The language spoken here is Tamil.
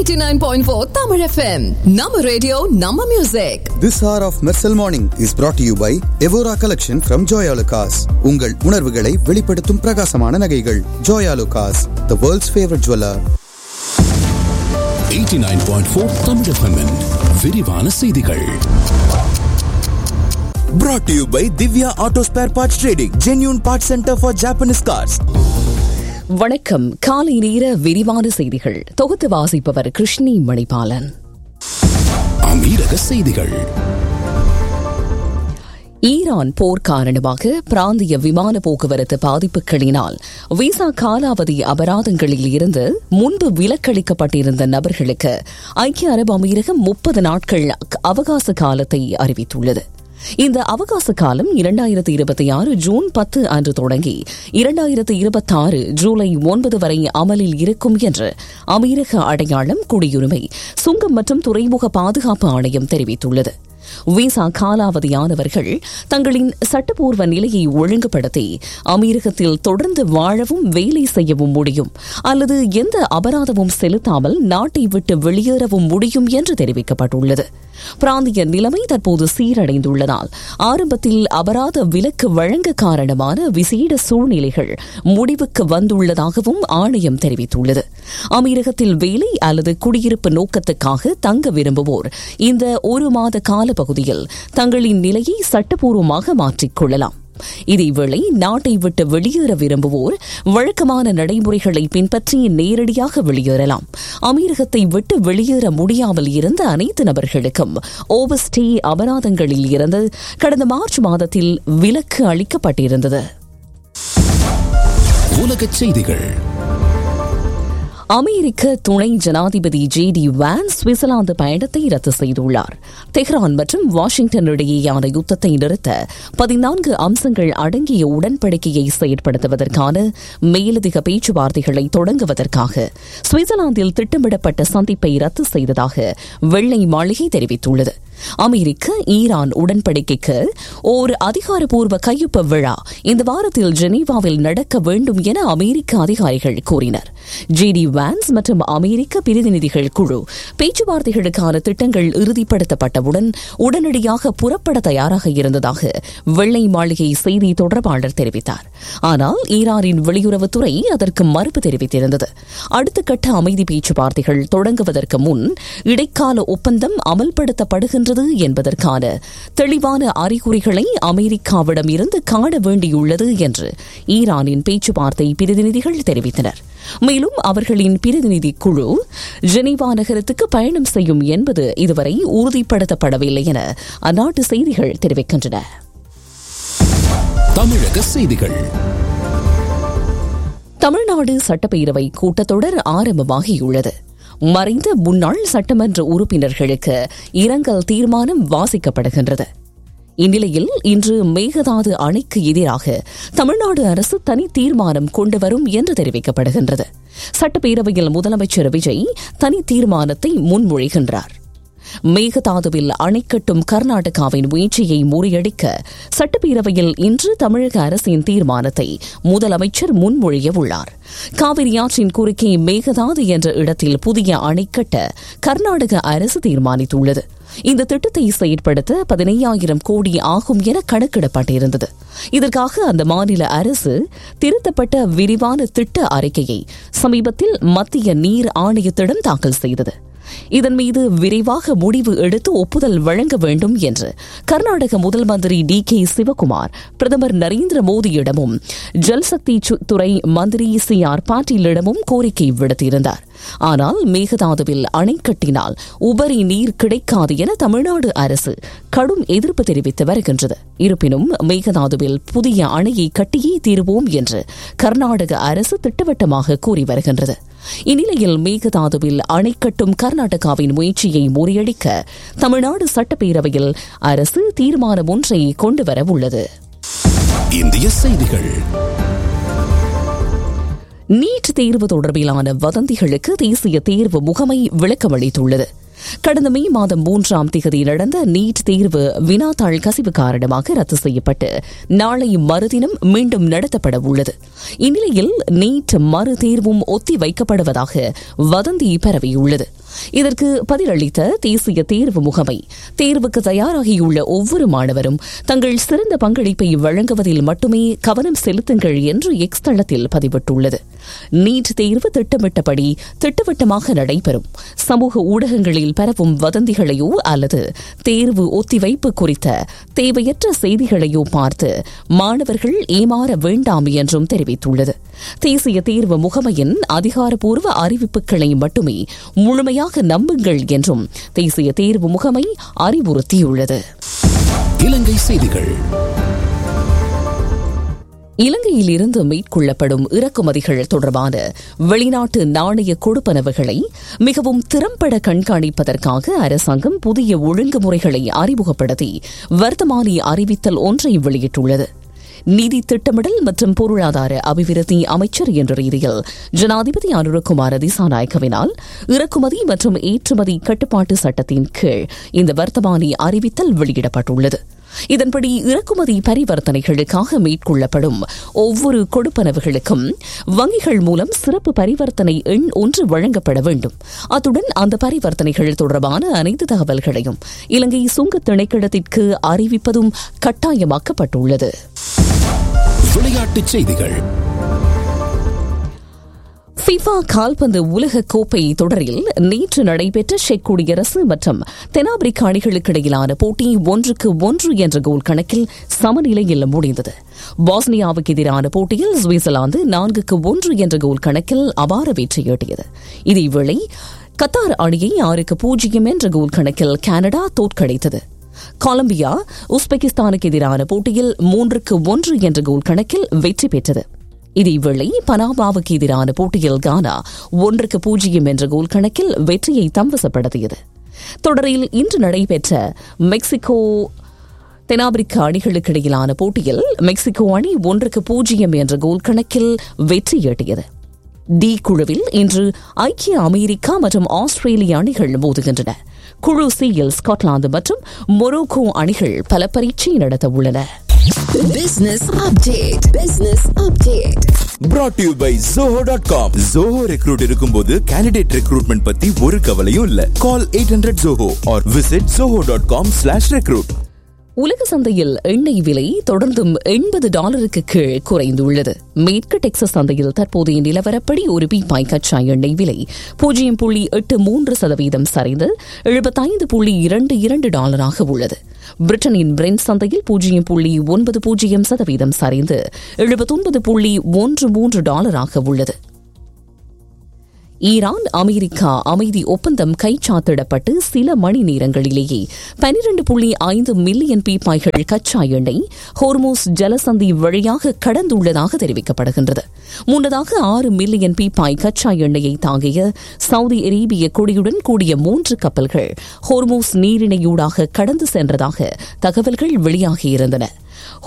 89.4 Tamil FM. Nama radio, Nama music. This hour of Mersal Morning is brought to you by Evora Collection from Joya Lucas. உங்கள் உணர்வுகளை வெளிப்படுத்தும் பிரகாசமான நகைகள் Joya Lucas, the world's favorite jeweler. 89.4 Tamil FM-இன் விரிவான செய்திகள் Brought to you by Divya Auto Spare Parts Trading, genuine parts center for Japanese cars. வணக்கம் காலை நேர விரிவான செய்திகள் தொகுத்து வாசிப்பவர் கிருஷ்ணி மணிபாலன் அமீரக செய்திகள் ஈரான் போர் காரணமாக பிராந்திய விமான போக்குவரத்து பாதிப்புகளினால் விசா காலாவதி அபராதங்களில் இருந்து முன்பு விலக்களிக்கப்பட்டிருந்த நபர்களுக்கு ஐக்கிய அரபு அமீரகம் முப்பது நாட்கள் அவகாச காலத்தை அறிவித்துள்ளது இந்த அவகாச காலம் இரண்டாயிரத்தி இருபத்தி ஆறு ஜூன் பத்து அன்று தொடங்கி இரண்டாயிரத்தி இருபத்தி ஆறு ஜூலை ஒன்பது வரை அமலில் இருக்கும் என்று அமீரக அடையாளம் குடியுரிமை சுங்கம் மற்றும் துறைமுக பாதுகாப்பு ஆணையம் தெரிவித்துள்ளது விசா காலாவதியானவர்கள் தங்களின் சட்டப்பூர்வ நிலையை ஒழுங்குபடுத்தி அமீரகத்தில் தொடர்ந்து வாழவும் வேலை செய்யவும் முடியும் அல்லது எந்த அபராதமும் செலுத்தாமல் நாட்டை விட்டு வெளியேறவும் முடியும் என்று தெரிவிக்கப்பட்டுள்ளது பிராந்திய நிலைமை தற்போது சீரடைந்துள்ளதால் ஆரம்பத்தில் அபராத விலக்கு வழங்க காரணமான விசேட சூழ்நிலைகள் முடிவுக்கு வந்துள்ளதாகவும் ஆணையம் தெரிவித்துள்ளது அமீரகத்தில் வேலை அல்லது குடியிருப்பு நோக்கத்துக்காக தங்க விரும்புவோர் இந்த ஒரு மாத கால பகுதியில் தங்களின் நிலையை சட்டப்பூர்வமாக மாற்றிக்கொள்ளலாம் இதேவேளை நாட்டை விட்டு வெளியேற விரும்புவோர் வழக்கமான நடைமுறைகளை பின்பற்றி நேரடியாக வெளியேறலாம் அமீரகத்தை விட்டு வெளியேற முடியாமல் இருந்த அனைத்து நபர்களுக்கும் ஓவர்ஸ்டே அபராதங்களில் இருந்து கடந்த மார்ச் மாதத்தில் விலக்கு அளிக்கப்பட்டிருந்தது உலகச் செய்திகள் அமெரிக்க துணை ஜனாதிபதி ஜே டி வான் சுவிட்சர்லாந்து பயணத்தை ரத்து செய்துள்ளார் தெஹ்ரான் மற்றும் வாஷிங்டன் இடையேயான யுத்தத்தை நிறுத்த பதினான்கு அம்சங்கள் அடங்கிய உடன்படிக்கையை செயற்படுத்துவதற்கான மேலதிக பேச்சுவார்த்தைகளை தொடங்குவதற்காக சுவிட்சர்லாந்தில் திட்டமிடப்பட்ட சந்திப்பை ரத்து செய்ததாக வெள்ளை மாளிகை தெரிவித்துள்ளது அமெரிக்க ஈரான் உடன்படிக்கைக்கு ஓர் அதிகாரப்பூர்வ கையொப்ப விழா இந்த வாரத்தில் ஜெனீவாவில் நடக்க வேண்டும் என அமெரிக்க அதிகாரிகள் கூறினர் ஜிடி வான்ஸ் மற்றும் அமெரிக்க பிரதிநிதிகள் குழு பேச்சுவார்த்தைகளுக்கான திட்டங்கள் இறுதிப்படுத்தப்பட்டவுடன் உடனடியாக புறப்பட தயாராக இருந்ததாக வெள்ளை மாளிகை செய்தி தொடர்பாளர் தெரிவித்தார் ஆனால் ஈரானின் வெளியுறவுத்துறை அதற்கு மறுப்பு தெரிவித்திருந்தது அடுத்த கட்ட அமைதி பேச்சுவார்த்தைகள் தொடங்குவதற்கு முன் இடைக்கால ஒப்பந்தம் அமல்படுத்தப்படுகின்ற வருகின்றது என்பதற்கான தெளிவான அறிகுறிகளை அமெரிக்காவிடம் இருந்து காண வேண்டியுள்ளது என்று ஈரானின் பேச்சுவார்த்தை பிரதிநிதிகள் தெரிவித்தனர் மேலும் அவர்களின் பிரதிநிதி குழு ஜெனீவா நகரத்துக்கு பயணம் செய்யும் என்பது இதுவரை உறுதிப்படுத்தப்படவில்லை என அந்நாட்டு செய்திகள் தெரிவிக்கின்றன தமிழக செய்திகள் தமிழ்நாடு சட்டப்பேரவை கூட்டத்தொடர் ஆரம்பமாகியுள்ளது மறைந்த முன்னாள் சட்டமன்ற உறுப்பினர்களுக்கு இரங்கல் தீர்மானம் வாசிக்கப்படுகின்றது இந்நிலையில் இன்று மேகதாது அணைக்கு எதிராக தமிழ்நாடு அரசு தனி தீர்மானம் கொண்டு வரும் என்று தெரிவிக்கப்படுகின்றது சட்டப்பேரவையில் முதலமைச்சர் விஜய் தனி தீர்மானத்தை முன்மொழிகின்றார் மேகதாதுவில் அணை கட்டும் கர்நாடகாவின் முயற்சியை முறியடிக்க சட்டப்பேரவையில் இன்று தமிழக அரசின் தீர்மானத்தை முதலமைச்சர் முன்மொழிய உள்ளார் காவிரி ஆற்றின் குறுக்கே மேகதாது என்ற இடத்தில் புதிய அணை கட்ட கர்நாடக அரசு தீர்மானித்துள்ளது இந்த திட்டத்தை செயற்படுத்த பதினையாயிரம் கோடி ஆகும் என கணக்கிடப்பட்டிருந்தது இதற்காக அந்த மாநில அரசு திருத்தப்பட்ட விரிவான திட்ட அறிக்கையை சமீபத்தில் மத்திய நீர் ஆணையத்திடம் தாக்கல் செய்தது இதன் மீது விரைவாக முடிவு எடுத்து ஒப்புதல் வழங்க வேண்டும் என்று கர்நாடக முதல் மந்திரி டி கே சிவகுமார் பிரதமர் நரேந்திர மோடியிடமும் ஜல்சக்தி துறை மந்திரி சி ஆர் பாட்டீலிடமும் கோரிக்கை விடுத்திருந்தார் ஆனால் மேகதாதுவில் அணை கட்டினால் உபரி நீர் கிடைக்காது என தமிழ்நாடு அரசு கடும் எதிர்ப்பு தெரிவித்து வருகின்றது இருப்பினும் மேகதாதுவில் புதிய அணையை கட்டியே தீருவோம் என்று கர்நாடக அரசு திட்டவட்டமாக கூறி வருகின்றது இந்நிலையில் மேகதாதுவில் அணை கட்டும் கர்நாடகாவின் முயற்சியை முறியடிக்க தமிழ்நாடு சட்டப்பேரவையில் அரசு தீர்மானம் ஒன்றை கொண்டுவர உள்ளது இந்திய செய்திகள் நீட் தேர்வு தொடர்பிலான வதந்திகளுக்கு தேசிய தேர்வு முகமை விளக்கமளித்துள்ளது கடந்த மே மாதம் மூன்றாம் தேதி நடந்த நீட் தேர்வு வினாத்தாள் கசிவு காரணமாக ரத்து செய்யப்பட்டு நாளை மறுதினம் மீண்டும் நடத்தப்பட உள்ளது இந்நிலையில் நீட் மறு தேர்வும் ஒத்தி வைக்கப்படுவதாக வதந்தி பரவியுள்ளது இதற்கு பதிலளித்த தேசிய தேர்வு முகமை தேர்வுக்கு தயாராகியுள்ள ஒவ்வொரு மாணவரும் தங்கள் சிறந்த பங்களிப்பை வழங்குவதில் மட்டுமே கவனம் செலுத்துங்கள் என்று எக்ஸ் தளத்தில் பதிவிட்டுள்ளது நீட் தேர்வு திட்டமிட்டபடி திட்டவட்டமாக நடைபெறும் சமூக ஊடகங்களில் பரவும் வதந்திகளையோ அல்லது தேர்வு ஒத்திவைப்பு குறித்த தேவையற்ற செய்திகளையோ பார்த்து மாணவர்கள் ஏமாற வேண்டாம் என்றும் தெரிவித்துள்ளது தேசிய தேர்வு முகமையின் அதிகாரப்பூர்வ அறிவிப்புகளை மட்டுமே முழுமையாக நம்புங்கள் என்றும் தேசிய தேர்வு முகமை அறிவுறுத்தியுள்ளது இலங்கை செய்திகள் இலங்கையில் இருந்து மேற்கொள்ளப்படும் இறக்குமதிகள் தொடர்பான வெளிநாட்டு நாணய கொடுப்பனவுகளை மிகவும் திறம்பட கண்காணிப்பதற்காக அரசாங்கம் புதிய ஒழுங்குமுறைகளை அறிமுகப்படுத்தி வர்த்தமானி அறிவித்தல் ஒன்றை வெளியிட்டுள்ளது நிதி திட்டமிடல் மற்றும் பொருளாதார அபிவிருத்தி அமைச்சர் என்ற ரீதியில் ஜனாதிபதி அனுரகுமார திசாநாயக்கவினால் இறக்குமதி மற்றும் ஏற்றுமதி கட்டுப்பாட்டு சட்டத்தின் கீழ் இந்த வர்த்தமானி அறிவித்தல் வெளியிடப்பட்டுள்ளது இதன்படி இறக்குமதி பரிவர்த்தனைகளுக்காக மேற்கொள்ளப்படும் ஒவ்வொரு கொடுப்பனவுகளுக்கும் வங்கிகள் மூலம் சிறப்பு பரிவர்த்தனை எண் ஒன்று வழங்கப்பட வேண்டும் அத்துடன் அந்த பரிவர்த்தனைகள் தொடர்பான அனைத்து தகவல்களையும் இலங்கை சுங்கத் திணைக்களத்திற்கு அறிவிப்பதும் கட்டாயமாக்கப்பட்டுள்ளது விளையாட்டுச் செய்திகள் ஃபிஃபா கால்பந்து உலக கோப்பை தொடரில் நேற்று நடைபெற்ற செக் குடியரசு மற்றும் தென்னாப்பிரிக்க அணிகளுக்கு இடையிலான போட்டி ஒன்றுக்கு ஒன்று என்ற கோல் கணக்கில் சமநிலையில் முடிந்தது பாஸ்னியாவுக்கு எதிரான போட்டியில் சுவிட்சர்லாந்து நான்குக்கு ஒன்று என்ற கோல் கணக்கில் அபார வெற்றி ஈட்டியது இதேவேளை கத்தார் அணியை ஆறுக்கு பூஜ்ஜியம் என்ற கோல் கணக்கில் கனடா தோற்கடித்தது கொலம்பியா உஸ்பெகிஸ்தானுக்கு எதிரான போட்டியில் மூன்றுக்கு ஒன்று என்ற கோல் கணக்கில் வெற்றி பெற்றது இதேவேளை பனாமாவுக்கு எதிரான போட்டியில் கானா ஒன்றுக்கு பூஜ்ஜியம் என்ற கோல் கணக்கில் வெற்றியை தம்வசப்படுத்தியது தொடரில் இன்று நடைபெற்ற மெக்சிகோ தென்னாப்பிரிக்க அணிகளுக்கு இடையிலான போட்டியில் மெக்சிகோ அணி ஒன்றுக்கு பூஜ்ஜியம் என்ற கோல் கணக்கில் வெற்றி ஈட்டியது டி குழுவில் இன்று ஐக்கிய அமெரிக்கா மற்றும் ஆஸ்திரேலிய அணிகள் மோதுகின்றன குழு சியில் ஸ்காட்லாந்து மற்றும் மொரோக்கோ அணிகள் பல பரீட்சை நடத்த உள்ளன Business update. Business update. brought to you by zoho.com zoho recruit இருக்கும்போது candidate recruitment பத்தி ஒரு கவலையும் இல்ல call 800 zoho or visit zoho.com slash recruit உலக சந்தையில் எண்ணெய் விலை தொடர்ந்தும் எண்பது டாலருக்கு கீழ் குறைந்துள்ளது மேற்கு டெக்சஸ் சந்தையில் தற்போதைய நிலவரப்படி ஒரு பீப்பாய் கச்சா எண்ணெய் விலை பூஜ்ஜியம் புள்ளி எட்டு மூன்று சதவீதம் சரிந்து எழுபத்தைந்து புள்ளி இரண்டு இரண்டு டாலராக உள்ளது பிரிட்டனின் பிரெண்ட் சந்தையில் பூஜ்ஜியம் புள்ளி ஒன்பது பூஜ்ஜியம் சதவீதம் சரிந்து எழுபத்தொன்பது புள்ளி ஒன்று மூன்று டாலராக உள்ளது ஈரான் அமெரிக்கா அமைதி ஒப்பந்தம் கைச்சாத்திடப்பட்டு சில மணி நேரங்களிலேயே பனிரண்டு புள்ளி ஐந்து மில்லியன் பீப்பாய்கள் கச்சா எண்ணெய் ஹோர்மோஸ் ஜலசந்தி வழியாக கடந்துள்ளதாக தெரிவிக்கப்படுகின்றது முன்னதாக ஆறு மில்லியன் பீப்பாய் கச்சா எண்ணெயை தாங்கிய சவுதி அரேபிய கொடியுடன் கூடிய மூன்று கப்பல்கள் ஹோர்மோஸ் நீரிணையூடாக கடந்து சென்றதாக தகவல்கள் வெளியாகியிருந்தன